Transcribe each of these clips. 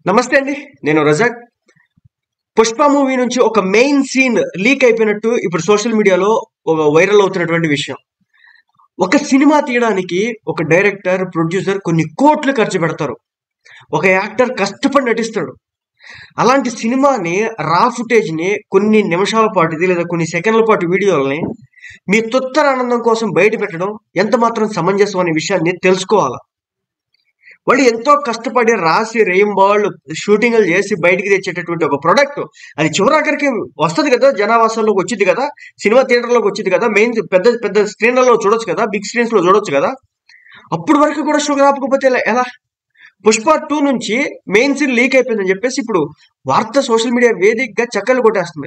నమస్తే అండి నేను రజాక్ పుష్ప మూవీ నుంచి ఒక మెయిన్ సీన్ లీక్ అయిపోయినట్టు ఇప్పుడు సోషల్ మీడియాలో ఒక వైరల్ అవుతున్నటువంటి విషయం ఒక సినిమా తీయడానికి ఒక డైరెక్టర్ ప్రొడ్యూసర్ కొన్ని కోట్లు ఖర్చు పెడతారు ఒక యాక్టర్ కష్టపడి నటిస్తాడు అలాంటి సినిమాని రా ఫుటేజ్ని కొన్ని నిమిషాల పాటుది లేదా కొన్ని సెకండ్ల పాటు వీడియోలని మీ తొత్తర ఆనందం కోసం బయట పెట్టడం ఎంత మాత్రం సమంజసం అనే విషయాన్ని తెలుసుకోవాలి వాళ్ళు ఎంతో కష్టపడి రాసి రెయింబాళ్ళు షూటింగ్లు చేసి బయటికి తెచ్చేటటువంటి ఒక ప్రొడక్ట్ అది చివరాఖరికి వస్తుంది కదా జనావాసాల్లోకి వచ్చింది కదా సినిమా థియేటర్లోకి వచ్చింది కదా మెయిన్ పెద్ద పెద్ద స్క్రీన్లలో చూడొచ్చు కదా బిగ్ స్క్రీన్స్ లో చూడొచ్చు కదా అప్పుడు వరకు కూడా షుగర్ ఆపకపోతే ఎలా- ఎలా పుష్ప టూ నుంచి మెయిన్ సీన్ లీక్ అయిపోయిందని చెప్పేసి ఇప్పుడు వార్త సోషల్ మీడియా వేదికగా చక్కలు కొట్టేస్తుంది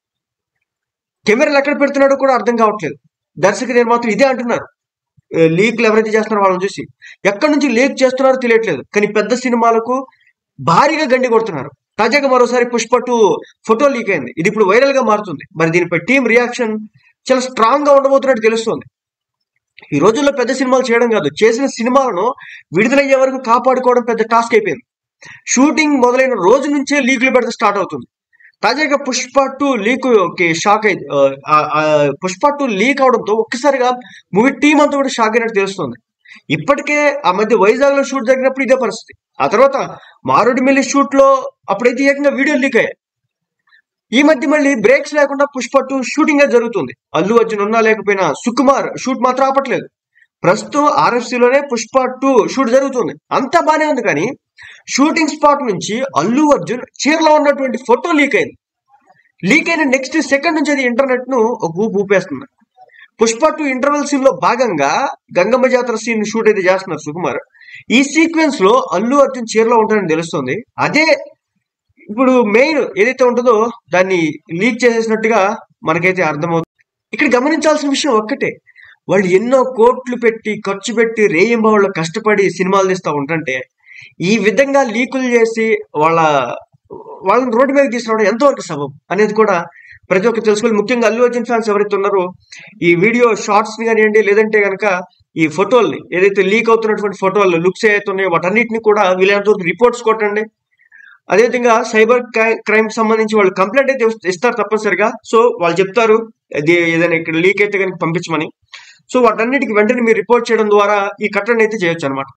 కెమెరాలు ఎక్కడ పెడుతున్నాడో కూడా అర్థం కావట్లేదు దర్శక నిర్మాతలు ఇదే అంటున్నారు ఏ, లీక్లు ఎవరైతే చేస్తున్నారో వాళ్ళని చూసి ఎక్కడి నుంచి లీక్ చేస్తున్నారో తెలియట్లేదు కానీ పెద్ద సినిమాలకు భారీగా గండి కొడుతున్నారు తాజాగా మరోసారి పుష్ప టూ ఫోటో లీక్ అయింది ఇది ఇప్పుడు వైరల్ గా మారుతుంది మరి దీనిపై టీం రియాక్షన్ చాలా స్ట్రాంగ్ గా ఉండబోతున్నట్టు తెలుస్తుంది ఈ రోజుల్లో పెద్ద సినిమాలు చేయడం కాదు చేసిన సినిమాలను విడుదలయ్యే వరకు కాపాడుకోవడం పెద్ద టాస్క్ అయిపోయింది షూటింగ్ మొదలైన రోజు నుంచే లీకులు పెడితే స్టార్ట్ అవుతుంది తాజాగా పుష్ప టూ లీక్ కి షాక్ అయింది ఆ, ఆ, పుష్ప టూ లీక్ అవడంతో ఒక్కసారిగా మూవీ టీం అంతా కూడా షాక్ అయినట్టు తెలుస్తుంది ఇప్పటికే ఆ మధ్య వైజాగ్ లో షూట్ జరిగినప్పుడు ఇదే పరిస్థితి ఆ తర్వాత మారుడిమిల్లి షూట్ లో అప్పుడైతే ఏకంగా వీడియో లీక్ అయ్యాయి ఈ మధ్య మళ్ళీ బ్రేక్స్ లేకుండా పుష్ప టూ షూటింగ్ జరుగుతుంది అల్లు అర్జున్ ఉన్నా లేకపోయినా సుకుమార్ షూట్ మాత్రం ఆపట్లేదు ప్రస్తుతం RFC లోనే పుష్ప టూ షూట్ జరుగుతుంది అంతా బానే ఉంది కానీ షూటింగ్ స్పాట్ నుంచి అల్లు అర్జున్ చీరలో ఉన్నటువంటి ఫోటో లీక్ అయింది లీక్ అయిన నెక్స్ట్ సెకండ్ నుంచి అది ఇంటర్నెట్ ను ఒక ఊపు ఊపేస్తుంది పుష్ప టూ ఇంటర్వెల్ సీన్ లో భాగంగా గంగమ్మ జాతర సీన్ షూట్ అయితే చేస్తున్నారు సుకుమార్ ఈ సీక్వెన్స్ లో అల్లు అర్జున్ చీరలో ఉంటాడని తెలుస్తుంది అదే ఇప్పుడు మెయిన్ ఏదైతే ఉంటుందో దాన్ని లీక్ చేసేసినట్టుగా మనకైతే అర్థమవుతుంది ఇక్కడ గమనించాల్సిన విషయం ఒక్కటే వాళ్ళు ఎన్నో కోట్లు పెట్టి ఖర్చు పెట్టి రేయింబావుళ్ళు కష్టపడి సినిమాలు తీస్తూ ఉంటుంటే ఈ విధంగా లీకులు చేసి వాళ్ళ వాళ్ళని రోడ్డు మీద తీసుకురావడం ఎంతవరకు సబబు అనేది కూడా ప్రతి ఒక్కరు తెలుసుకోవాలి ముఖ్యంగా అల్లు అర్జున్ ఫ్యాన్స్ ఎవరైతే ఉన్నారో ఈ వీడియో షార్ట్స్ ని కానివ్వండి లేదంటే కనుక ఈ ఫోటోల్ని ఏదైతే లీక్ అవుతున్నటువంటి ఫోటోలు లుక్స్ ఏవైతే ఉన్నాయో వాటన్నిటిని కూడా వీలైనంత వరకు రిపోర్ట్స్ కొట్టండి అదేవిధంగా సైబర్ క్రైమ్ సంబంధించి వాళ్ళు కంప్లైంట్ అయితే ఇస్తారు తప్పనిసరిగా సో వాళ్ళు చెప్తారు అది ఏదైనా ఇక్కడ లీక్ అయితే కనుక పంపించమని సో వాటన్నిటికి వెంటనే మీరు రిపోర్ట్ చేయడం ద్వారా ఈ కట్టడిని అయితే చేయొచ్చు అనమాట